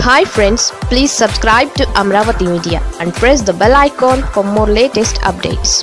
hi friends please subscribe to Amaravati media and press the bell icon for more latest updates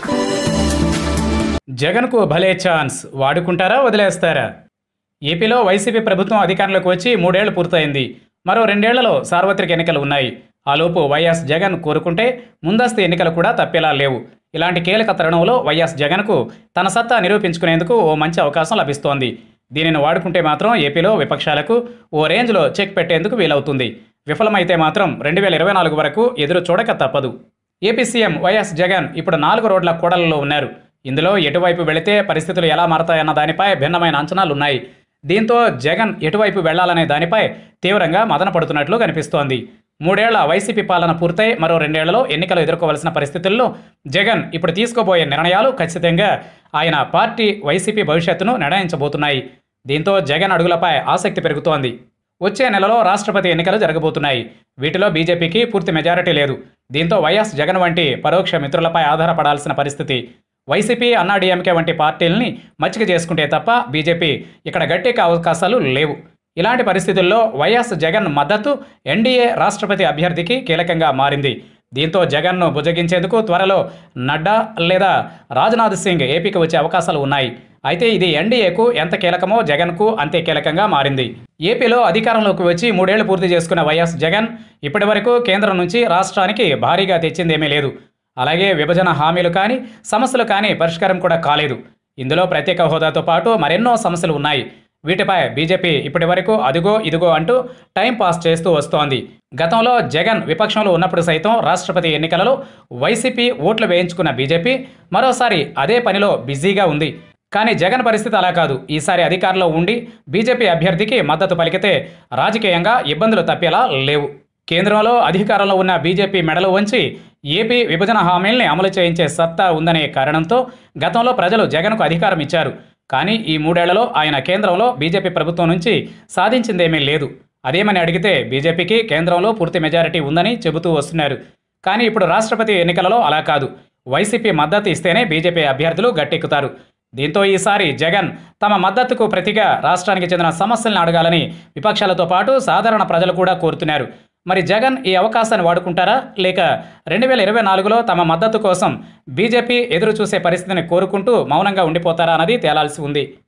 జగన్కు భలే chance వాడుకుంటారా వదిలేస్తారా ఏపీలో YCP ప్రభుత్వం అధికారంలోకి వచ్చి మూడేళ్లు పూర్తయింది మరో రెండేళ్లలో సార్వత్రిక ఎన్నికలు ఉన్నాయి ఆలోపు వైఎస్ జగన్ కోరుకుంటే ముందస్తు ఎన్నికలు కూడా తప్పేలా లేవు ఇలాంటి కీలక తరుణంలో వైఎస్ జగన్కు తన సత్తా నిరూపించుకునేందుకు ఓ మంచి అవకాశం లభిస్తోంది దీనిని వాడుకుంటే మాత్రం ఏపీలో విపక్షాలకు ఓ రేంజ్లో చెక్ పెట్టేందుకు వీలవుతుంది విఫలమైతే మాత్రం రెండు వేల ఇరవై నాలుగు వరకు ఎదురు చూడక తప్పదు ఏపీ సీఎం వైఎస్ జగన్ ఇప్పుడు నాలుగు రోడ్ల కూడలలో ఉన్నారు ఇందులో ఎటువైపు వెళితే పరిస్థితులు ఎలా మారతాయన్న దానిపై భిన్నమైన అంచనాలు ఉన్నాయి దీంతో జగన్ ఎటువైపు వెళ్లాలనే దానిపై తీవ్రంగా మదన పడుతున్నట్లు కనిపిస్తోంది మూడేళ్ల వైసీపీ పాలన పూర్తయి మరో రెండేళ్లలో ఎన్నికలు ఎదుర్కోవాల్సిన పరిస్థితుల్లో జగన్ ఇప్పుడు తీసుకోబోయే నిర్ణయాలు ఖచ్చితంగా ఆయన పార్టీ వైసీపీ భవిష్యత్తును నిర్ణయించబోతున్నాయి దీంతో జగన్ అడుగులపై ఆసక్తి పెరుగుతోంది వచ్చే నెలలో రాష్ట్రపతి ఎన్నికలు జరగబోతున్నాయి వీటిలో బీజేపీకి పూర్తి మెజారిటీ లేదు దీంతో వైఎస్ జగన్ వంటి పరోక్ష మిత్రులపై ఆధారపడాల్సిన పరిస్థితి వైసీపీ అన్నాడీఎంకే వంటి పార్టీల్ని మచ్చిక చేసుకుంటే తప్ప బీజేపీ ఇక్కడ గట్టెక్క అవకాశాలు లేవు ఇలాంటి పరిస్థితుల్లో వైఎస్ జగన్ మద్దతు ఎన్డీఏ రాష్ట్రపతి అభ్యర్థికి కీలకంగా మారింది దీంతో జగన్ను బుజ్జగించేందుకు త్వరలో నడ్డా లేదా రాజ్నాథ్ సింగ్ ఏపీకి వచ్చే అవకాశాలు ఉన్నాయి అయితే ఇది ఎన్డీఏకు ఎంత కీలకమో జగన్కు అంతే కీలకంగా మారింది ఏపీలో అధికారంలోకి వచ్చి మూడేళ్లు పూర్తి చేసుకున్న వైఎస్ జగన్ ఇప్పటి వరకు కేంద్రం నుంచి రాష్ట్రానికి భారీగా తెచ్చిందేమీ లేదు అలాగే విభజన హామీలు కానీ సమస్యలు కానీ పరిష్కారం కూడా కాలేదు ఇందులో ప్రత్యేక హోదాతో పాటు మరెన్నో సమస్యలు ఉన్నాయి వీటిపై బీజేపీ ఇప్పటి వరకు అదిగో ఇదిగో అంటూ టైం పాస్ చేస్తూ వస్తోంది గతంలో జగన్ విపక్షంలో ఉన్నప్పుడు సైతం రాష్ట్రపతి ఎన్నికలలో వైసీపీ ఓట్లు వేయించుకున్న బీజేపీ మరోసారి అదే పనిలో బిజీగా ఉంది కానీ జగన్ పరిస్థితి అలా కాదు ఈసారి అధికారంలో ఉండి బీజేపీ అభ్యర్థికి మద్దతు పలికితే రాజకీయంగా ఇబ్బందులు తప్పేలా లేవు కేంద్రంలో అధికారంలో ఉన్న బీజేపీ మెడలు వంచి ఏపీ విభజన హామీల్ని అమలు చేయించే సత్తా ఉందనే కారణంతో గతంలో ప్రజలు జగన్కు అధికారం ఇచ్చారు కానీ ఈ మూడేళ్లలో ఆయన కేంద్రంలో బీజేపీ ప్రభుత్వం నుంచి సాధించిందేమీ లేదు అదేమని అడిగితే బీజేపీకి కేంద్రంలో పూర్తి మెజారిటీ ఉందని చెబుతూ వస్తున్నారు కానీ ఇప్పుడు రాష్ట్రపతి ఎన్నికలలో అలా కాదు వైసీపీ మద్దతు ఇస్తేనే బీజేపీ అభ్యర్థులు గట్టెక్కుతారు దీంతో ఈసారి జగన్ తమ మద్దతుకు ప్రతిగా రాష్ట్రానికి చెందిన సమస్యలను అడగాలని విపక్షాలతో పాటు సాధారణ ప్రజలు కూడా కోరుతున్నారు మరి జగన్ ఈ అవకాశాన్ని వాడుకుంటారా లేక రెండు వేల ఇరవై నాలుగులో తమ మద్దతు కోసం బీజేపీ ఎదురు చూసే పరిస్థితిని కోరుకుంటూ మౌనంగా ఉండిపోతారా అన్నది తేలాల్సి ఉంది